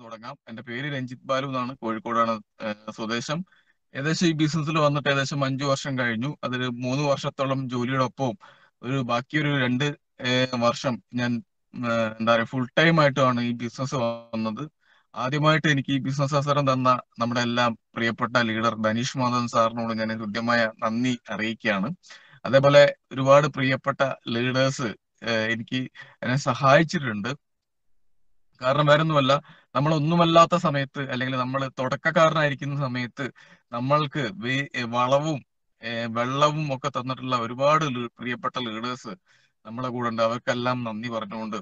തുടങ്ങാം എന്റെ പേര് രഞ്ജിത്ത് ബാലു എന്നാണ് കോഴിക്കോടാണ് ഏഹ് സ്വദേശം ഏകദേശം ഈ ബിസിനസ്സിൽ വന്നിട്ട് ഏകദേശം അഞ്ചു വർഷം കഴിഞ്ഞു അതിൽ മൂന്ന് വർഷത്തോളം ജോലിയുടെ ഒപ്പവും ഒരു ബാക്കി ഒരു രണ്ട് ഏഹ് വർഷം ഞാൻ ഏഹ് എന്താ പറയുക ഫുൾ ടൈം ആയിട്ടാണ് ഈ ബിസിനസ് വന്നത് ആദ്യമായിട്ട് എനിക്ക് ഈ ബിസിനസ് അവസരം തന്ന നമ്മുടെ എല്ലാം പ്രിയപ്പെട്ട ലീഡർ ധനീഷ് മാധവൻ സാറിനോട് ഞാൻ ഹൃദ്യമായ നന്ദി അറിയിക്കുകയാണ് അതേപോലെ ഒരുപാട് പ്രിയപ്പെട്ട ലീഡേഴ്സ് എനിക്ക് എന്നെ സഹായിച്ചിട്ടുണ്ട് കാരണം വേറെ ഒന്നുമല്ല നമ്മൾ ഒന്നുമല്ലാത്ത സമയത്ത് അല്ലെങ്കിൽ നമ്മൾ തുടക്കക്കാരനായിരിക്കുന്ന സമയത്ത് നമ്മൾക്ക് വേ- ഏ, വളവും ഏ, വെള്ളവും ഒക്കെ തന്നിട്ടുള്ള ഒരുപാട് ലീ- പ്രിയപ്പെട്ട ലീഡേഴ്സ് നമ്മളെ കൂടെ ഉണ്ട് അവർക്കെല്ലാം നന്ദി പറഞ്ഞുകൊണ്ട്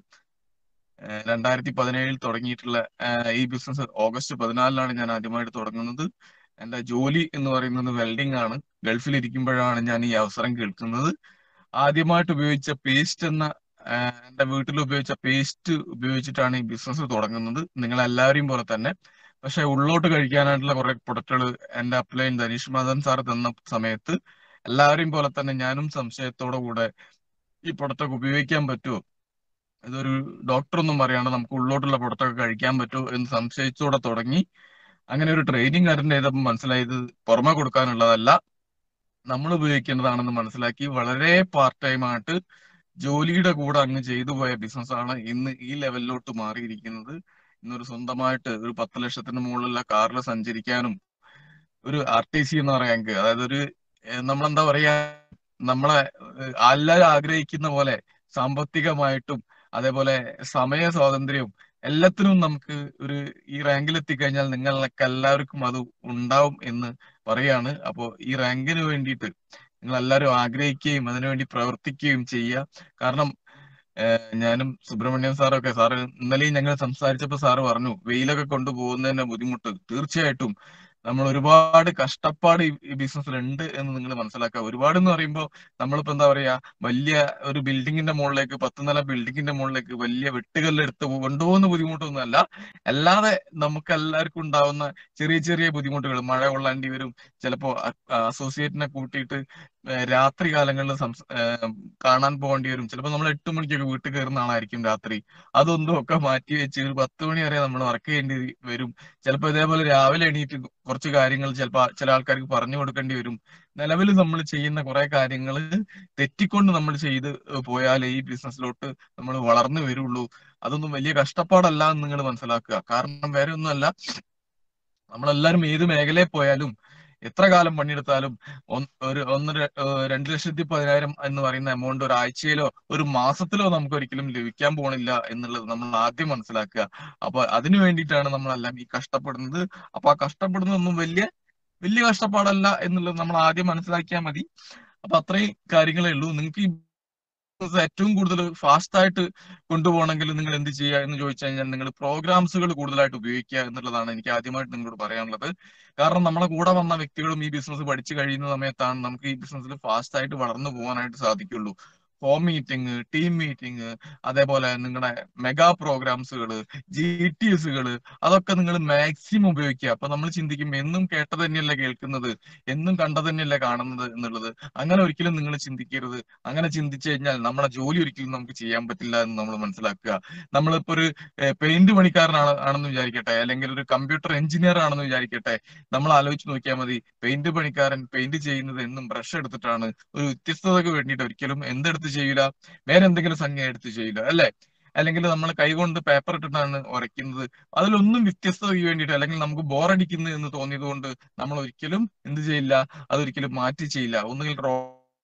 ഏഹ് രണ്ടായിരത്തി പതിനേഴിൽ തുടങ്ങിയിട്ടുള്ള ഏഹ് ഈ ബിസിനസ് ഓഗസ്റ്റ് പതിനാലിനാണ് ഞാൻ ആദ്യമായിട്ട് തുടങ്ങുന്നത് എന്റെ ജോലി എന്ന് പറയുന്നത് വെൽഡിംഗ് ആണ് ഗൾഫിൽ ഇരിക്കുമ്പോഴാണ് ഞാൻ ഈ അവസരം കേൾക്കുന്നത് ആദ്യമായിട്ട് ഉപയോഗിച്ച പേസ്റ്റ് എന്ന ഏഹ് എന്റെ വീട്ടിൽ ഉപയോഗിച്ച പേസ്റ്റ് ഉപയോഗിച്ചിട്ടാണ് ഈ ബിസിനസ് തുടങ്ങുന്നത് നിങ്ങൾ എല്ലാവരെയും പോലെ തന്നെ പക്ഷെ ഉള്ളോട്ട് കഴിക്കാനായിട്ടുള്ള കുറെ പ്രൊഡക്റ്റുകൾ എന്റെ അപ്ലൈൻ ധനീഷ് മാധവൻ സാർ തന്ന സമയത്ത് എല്ലാവരെയും പോലെ തന്നെ ഞാനും സംശയത്തോടെ കൂടെ ഈ പ്രൊഡക്റ്റൊക്കെ ഉപയോഗിക്കാൻ പറ്റുമോ ഇതൊരു ഡോക്ടർ ഒന്നും പറയാണ്ട് നമുക്ക് ഉള്ളോട്ടുള്ള പ്രൊഡക്റ്റൊക്കെ കഴിക്കാൻ പറ്റുമോ എന്ന് സംശയിച്ചോടെ തുടങ്ങി അങ്ങനെ ഒരു ട്രെയിനിങ് അറ്റൻഡ് ചെയ്തപ്പോൾ മനസ്സിലായത് പുറമെ കൊടുക്കാനുള്ളതല്ല നമ്മൾ ഉപയോഗിക്കേണ്ടതാണെന്ന് മനസ്സിലാക്കി വളരെ പാർട്ട് ടൈം ആയിട്ട് ജോലിയുടെ കൂടെ അങ്ങ് ചെയ്തു പോയ ബിസിനസ്സാണ് ഇന്ന് ഈ ലെവലിലോട്ട് മാറിയിരിക്കുന്നത് ഇന്നൊരു സ്വന്തമായിട്ട് ഒരു പത്ത് ലക്ഷത്തിന് മുകളിലുള്ള കാറിൽ സഞ്ചരിക്കാനും ഒരു ആർ ടി സി എന്ന് പറയാൻ അതായത് ഒരു ഏഹ് നമ്മളെന്താ പറയാ നമ്മളെ ഏഹ് എല്ലാവരും ആഗ്രഹിക്കുന്ന പോലെ സാമ്പത്തികമായിട്ടും അതേപോലെ സമയ സ്വാതന്ത്ര്യവും എല്ലാത്തിനും നമുക്ക് ഒരു ഈ റാങ്കിൽ എത്തിക്കഴിഞ്ഞാൽ നിങ്ങൾക്ക് എല്ലാവർക്കും അത് ഉണ്ടാവും എന്ന് പറയാണ് അപ്പോൾ ഈ റാങ്കിന് വേണ്ടിയിട്ട് നിങ്ങൾ എല്ലാവരും ആഗ്രഹിക്കുകയും അതിനുവേണ്ടി പ്രവർത്തിക്കുകയും ചെയ്യുക കാരണം ഏഹ് ഞാനും സുബ്രഹ്മണ്യം സാറൊക്കെ സാറ് ഇന്നലെയും ഞങ്ങൾ സംസാരിച്ചപ്പോൾ സാറ് പറഞ്ഞു വെയിലൊക്കെ കൊണ്ടുപോകുന്നതിന്റെ ബുദ്ധിമുട്ട് തീർച്ചയായിട്ടും നമ്മൾ ഒരുപാട് കഷ്ടപ്പാട് ഈ ഈ ബിസിനസ്സിൽ ഉണ്ട് എന്ന് നിങ്ങൾ മനസ്സിലാക്കുക ഒരുപാട് എന്ന് പറയുമ്പോൾ നമ്മളിപ്പോ എന്താ പറയാ വലിയ ഒരു ബിൽഡിങ്ങിന്റെ മുകളിലേക്ക് പത്ത് നില ബിൽഡിങ്ങിന്റെ മുകളിലേക്ക് വലിയ വെട്ടുകല്ലെടുത്ത് കൊണ്ടുപോകുന്ന ബുദ്ധിമുട്ടൊന്നുമല്ല അല്ലാതെ നമുക്ക് എല്ലാവർക്കും ഉണ്ടാവുന്ന ചെറിയ ചെറിയ ബുദ്ധിമുട്ടുകൾ മഴ കൊള്ളാണ്ടി വരും ചിലപ്പോ അസോസിയേറ്റിനെ കൂട്ടിയിട്ട് ഏഹ് രാത്രി കാലങ്ങളിൽ സംസ ഏഹ് കാണാൻ പോകേണ്ടി വരും ചിലപ്പോൾ നമ്മൾ എട്ട് മണിക്കൊക്കെ വീട്ടിൽ കയറുന്ന ആളായിരിക്കും രാത്രി അതൊന്നും ഒക്കെ മാറ്റി വെച്ച് ഒരു പത്ത് മണി വരെ നമ്മൾ വർക്ക് ചെയ്യേണ്ടി വരും ചിലപ്പോൾ ഇതേപോലെ രാവിലെ എണീറ്റ് കുറച്ച് കാര്യങ്ങൾ ചിലപ്പോൾ ചില ആൾക്കാർക്ക് പറഞ്ഞു കൊടുക്കേണ്ടി വരും നിലവിൽ നമ്മൾ ചെയ്യുന്ന കുറെ കാര്യങ്ങൾ തെറ്റിക്കൊണ്ട് നമ്മൾ ചെയ്ത് പോയാലേ ഈ ബിസിനസ്സിലോട്ട് നമ്മൾ വളർന്നു വരുള്ളൂ അതൊന്നും വലിയ കഷ്ടപ്പാടല്ല എന്ന് നിങ്ങൾ മനസ്സിലാക്കുക കാരണം വേറെ ഒന്നുമല്ല നമ്മളെല്ലാരും ഏത് മേഖലയിൽ പോയാലും എത്ര കാലം പണിയെടുത്താലും ഒന്ന് ഒരു ഒന്നര ഏഹ് രണ്ട് ലക്ഷത്തി പതിനായിരം എന്ന് പറയുന്ന എമൗണ്ട് ഒരാഴ്ചയിലോ ഒരു മാസത്തിലോ നമുക്ക് ഒരിക്കലും ലഭിക്കാൻ പോണില്ല എന്നുള്ളത് നമ്മൾ ആദ്യം മനസ്സിലാക്കുക അപ്പൊ അതിനു വേണ്ടിയിട്ടാണ് നമ്മളെല്ലാം ഈ കഷ്ടപ്പെടുന്നത് അപ്പൊ ആ കഷ്ടപ്പെടുന്നതൊന്നും വലിയ വലിയ കഷ്ടപ്പാടല്ല എന്നുള്ളത് നമ്മൾ ആദ്യം മനസ്സിലാക്കിയാൽ മതി അപ്പൊ അത്രയും കാര്യങ്ങളേ ഉള്ളൂ നിങ്ങൾക്ക് ഈ ബിസിനസ് ഏറ്റവും കൂടുതൽ ഫാസ്റ്റ് ആയിട്ട് കൊണ്ടുപോകണമെങ്കിൽ നിങ്ങൾ എന്ത് ചെയ്യുക എന്ന് ചോദിച്ചു കഴിഞ്ഞാൽ നിങ്ങൾ പ്രോഗ്രാംസുകൾ കൂടുതലായിട്ട് ഉപയോഗിക്കുക എന്നുള്ളതാണ് എനിക്ക് ആദ്യമായിട്ട് നിങ്ങളോട് പറയാനുള്ളത് കാരണം നമ്മളെ കൂടെ വന്ന വ്യക്തികളും ഈ ബിസിനസ് പഠിച്ചു കഴിയുന്ന സമയത്താണ് നമുക്ക് ഈ ബിസിനസ്സിൽ ഫാസ്റ്റ് ആയിട്ട് വളർന്നു പോകാനായിട്ട് സാധിക്കുള്ളൂ ഹോം മീറ്റിംഗ് ടീം മീറ്റിംഗ് അതേപോലെ നിങ്ങളുടെ മെഗാ പ്രോഗ്രാംസുകൾ ജി ടി എസുകൾ അതൊക്കെ നിങ്ങൾ മാക്സിമം ഉപയോഗിക്കുക അപ്പൊ നമ്മൾ ചിന്തിക്കും എന്നും കേട്ടത് തന്നെയല്ലേ കേൾക്കുന്നത് എന്നും കണ്ടത് തന്നെയല്ലേ കാണുന്നത് എന്നുള്ളത് അങ്ങനെ ഒരിക്കലും നിങ്ങൾ ചിന്തിക്കരുത് അങ്ങനെ ചിന്തിച്ചു കഴിഞ്ഞാൽ നമ്മുടെ ജോലി ഒരിക്കലും നമുക്ക് ചെയ്യാൻ പറ്റില്ല എന്ന് നമ്മൾ മനസ്സിലാക്കുക നമ്മളിപ്പോ ഒരു പെയിന്റ് പണിക്കാരനാണ് ആണെന്ന് വിചാരിക്കട്ടെ അല്ലെങ്കിൽ ഒരു കമ്പ്യൂട്ടർ എഞ്ചിനീയർ ആണെന്ന് വിചാരിക്കട്ടെ നമ്മൾ ആലോചിച്ച് നോക്കിയാൽ മതി പെയിന്റ് പണിക്കാരൻ പെയിന്റ് ചെയ്യുന്നത് എന്നും ബ്രഷ് എടുത്തിട്ടാണ് ഒരു വ്യത്യസ്തതയ്ക്ക് വേണ്ടിയിട്ട് ഒരിക്കലും എന്തെടുത്ത് ചെയ്യില്ല വേറെ എന്തെങ്കിലും സംഖ്യ എടുത്ത് ചെയ്യില്ല അല്ലെ അല്ലെങ്കിൽ നമ്മൾ കൈകൊണ്ട് പേപ്പർ ഇട്ടിട്ടാണ് ഉരയ്ക്കുന്നത് അതിലൊന്നും വ്യത്യസ്തതയ്ക്ക് വേണ്ടിയിട്ട് അല്ലെങ്കിൽ നമുക്ക് ബോറടിക്കുന്നു എന്ന് തോന്നിയത് കൊണ്ട് നമ്മൾ ഒരിക്കലും എന്ത് ചെയ്യില്ല അതൊരിക്കലും മാറ്റി ചെയ്യില്ല ഒന്നുകിൽ റോ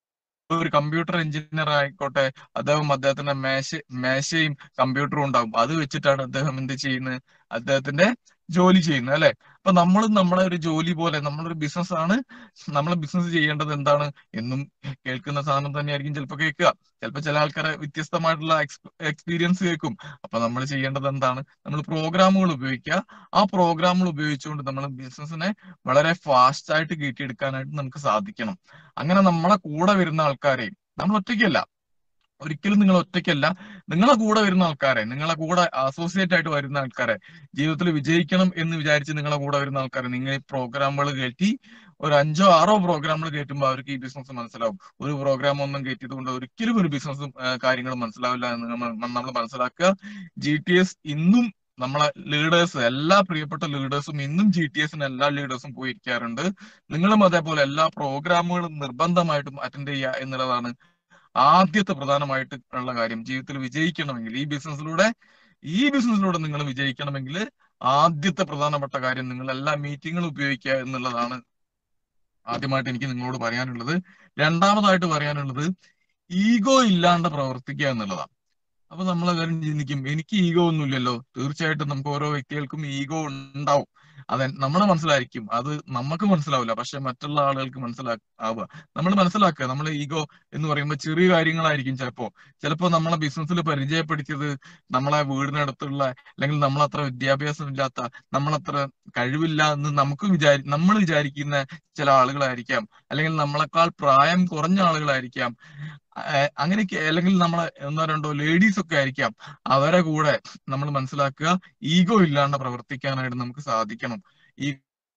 ഒരു കമ്പ്യൂട്ടർ എഞ്ചിനീയർ ആയിക്കോട്ടെ അദ്ദേഹം അദ്ദേഹത്തിന്റെ മേശ മേശയും കമ്പ്യൂട്ടറും ഉണ്ടാവും അത് വെച്ചിട്ടാണ് അദ്ദേഹം എന്ത് ചെയ്യുന്നത് അദ്ദേഹത്തിന്റെ ജോലി ചെയ്യുന്നത് അല്ലെ അപ്പൊ നമ്മളും നമ്മളെ ഒരു ജോലി പോലെ നമ്മളൊരു ബിസിനസ് ആണ് നമ്മൾ ബിസിനസ് ചെയ്യേണ്ടത് എന്താണ് എന്നും കേൾക്കുന്ന സാധനം തന്നെയായിരിക്കും ചിലപ്പോൾ കേൾക്കുക ചിലപ്പോൾ ചില ആൾക്കാരെ വ്യത്യസ്തമായിട്ടുള്ള എക്സ്പീരിയൻസ് കേൾക്കും അപ്പൊ നമ്മൾ ചെയ്യേണ്ടത് എന്താണ് നമ്മൾ പ്രോഗ്രാമുകൾ ഉപയോഗിക്കുക ആ പ്രോഗ്രാമുകൾ ഉപയോഗിച്ചുകൊണ്ട് നമ്മൾ ബിസിനസ്സിനെ വളരെ ഫാസ്റ്റ് ആയിട്ട് കയറ്റിയെടുക്കാനായിട്ട് നമുക്ക് സാധിക്കണം അങ്ങനെ നമ്മളെ കൂടെ വരുന്ന ആൾക്കാരെ നമ്മൾ ഒറ്റയ്ക്കല്ല ഒരിക്കലും നിങ്ങൾ ഒറ്റയ്ക്കല്ല നിങ്ങളെ കൂടെ വരുന്ന ആൾക്കാരെ നിങ്ങളെ കൂടെ അസോസിയേറ്റ് ആയിട്ട് വരുന്ന ആൾക്കാരെ ജീവിതത്തിൽ വിജയിക്കണം എന്ന് വിചാരിച്ച് നിങ്ങളെ കൂടെ വരുന്ന ആൾക്കാരെ നിങ്ങൾ ഈ പ്രോഗ്രാമുകൾ കയറ്റി ഒരു അഞ്ചോ ആറോ പ്രോഗ്രാമുകൾ കയറ്റുമ്പോൾ അവർക്ക് ഈ ബിസിനസ് മനസ്സിലാവും ഒരു പ്രോഗ്രാം ഒന്നും കയറ്റിയത് കൊണ്ട് ഒരിക്കലും ഒരു ബിസിനസ്സും കാര്യങ്ങളും മനസ്സിലാവില്ല എന്ന് നമ്മൾ മനസ്സിലാക്കുക ജി ടി എസ് ഇന്നും നമ്മളെ ലീഡേഴ്സ് എല്ലാ പ്രിയപ്പെട്ട ലീഡേഴ്സും ഇന്നും ജി ടി എസിന് എല്ലാ ലീഡേഴ്സും പോയിരിക്കാറുണ്ട് നിങ്ങളും അതേപോലെ എല്ലാ പ്രോഗ്രാമുകളും നിർബന്ധമായിട്ടും അറ്റൻഡ് ചെയ്യുക എന്നുള്ളതാണ് ആദ്യത്തെ പ്രധാനമായിട്ട് ഉള്ള കാര്യം ജീവിതത്തിൽ വിജയിക്കണമെങ്കിൽ ഈ ബിസിനസ്സിലൂടെ ഈ ബിസിനസ്സിലൂടെ നിങ്ങൾ വിജയിക്കണമെങ്കിൽ ആദ്യത്തെ പ്രധാനപ്പെട്ട കാര്യം നിങ്ങൾ എല്ലാ മീറ്റിങ്ങുകളും ഉപയോഗിക്കുക എന്നുള്ളതാണ് ആദ്യമായിട്ട് എനിക്ക് നിങ്ങളോട് പറയാനുള്ളത് രണ്ടാമതായിട്ട് പറയാനുള്ളത് ഈഗോ ഇല്ലാണ്ട് പ്രവർത്തിക്കുക എന്നുള്ളതാണ് അപ്പൊ നമ്മൾ എല്ലാവരും ചിന്തിക്കും എനിക്ക് ഈഗോ ഒന്നുമില്ലല്ലോ തീർച്ചയായിട്ടും നമുക്ക് ഓരോ വ്യക്തികൾക്കും ഈഗോ ഉണ്ടാവും അതെ നമ്മൾ മനസ്സിലായിരിക്കും അത് നമുക്ക് മനസ്സിലാവില്ല പക്ഷെ മറ്റുള്ള ആളുകൾക്ക് മനസ്സിലാവുക നമ്മൾ മനസ്സിലാക്കുക നമ്മൾ ഈഗോ എന്ന് പറയുമ്പോൾ ചെറിയ കാര്യങ്ങളായിരിക്കും ചിലപ്പോ ചിലപ്പോ നമ്മളെ ബിസിനസ്സിൽ പരിചയപ്പെടുത്തിയത് നമ്മളെ വീടിനടുത്തുള്ള അല്ലെങ്കിൽ നമ്മളത്ര വിദ്യാഭ്യാസം ഇല്ലാത്ത നമ്മളത്ര കഴിവില്ല എന്ന് നമുക്ക് വിചാരി നമ്മൾ വിചാരിക്കുന്ന ചില ആളുകളായിരിക്കാം അല്ലെങ്കിൽ നമ്മളെക്കാൾ പ്രായം കുറഞ്ഞ ആളുകളായിരിക്കാം ഏഹ് അങ്ങനെയൊക്കെ അല്ലെങ്കിൽ നമ്മളെ ഒന്നോ രണ്ടോ ലേഡീസ് ഒക്കെ ആയിരിക്കാം അവരെ കൂടെ നമ്മൾ മനസ്സിലാക്കുക ഈഗോ ഇല്ലാണ്ട് പ്രവർത്തിക്കാനായിട്ട് നമുക്ക് സാധിക്കണം ഈ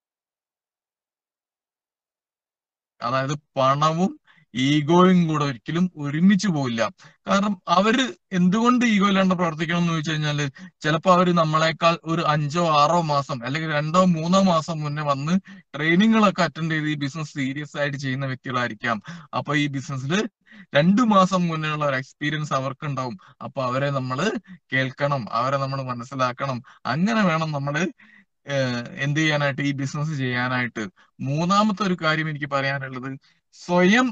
അതായത് പണവും ഈഗോയും കൂടെ ഒരിക്കലും ഒരുമിച്ച് പോവില്ല കാരണം അവര് എന്തുകൊണ്ട് ഈഗോ ഇല്ലാണ്ട് പ്രവർത്തിക്കണം എന്ന് ചോദിച്ചു കഴിഞ്ഞാല് ചിലപ്പോ അവര് നമ്മളെക്കാൾ ഒരു അഞ്ചോ ആറോ മാസം അല്ലെങ്കിൽ രണ്ടോ മൂന്നോ മാസം മുന്നേ വന്ന് ട്രെയിനിങ്ങുകളൊക്കെ അറ്റൻഡ് ചെയ്ത് ഈ ബിസിനസ് സീരിയസ് ആയിട്ട് ചെയ്യുന്ന വ്യക്തികളായിരിക്കാം അപ്പൊ ഈ ബിസിനസ്സിൽ രണ്ടു മാസം മുന്നേ ഉള്ള ഒരു എക്സ്പീരിയൻസ് അവർക്ക് ഉണ്ടാവും അപ്പൊ അവരെ നമ്മൾ കേൾക്കണം അവരെ നമ്മൾ മനസ്സിലാക്കണം അങ്ങനെ വേണം നമ്മൾ എന്ത് ചെയ്യാനായിട്ട് ഈ ബിസിനസ് ചെയ്യാനായിട്ട് മൂന്നാമത്തെ ഒരു കാര്യം എനിക്ക് പറയാനുള്ളത് സ്വയം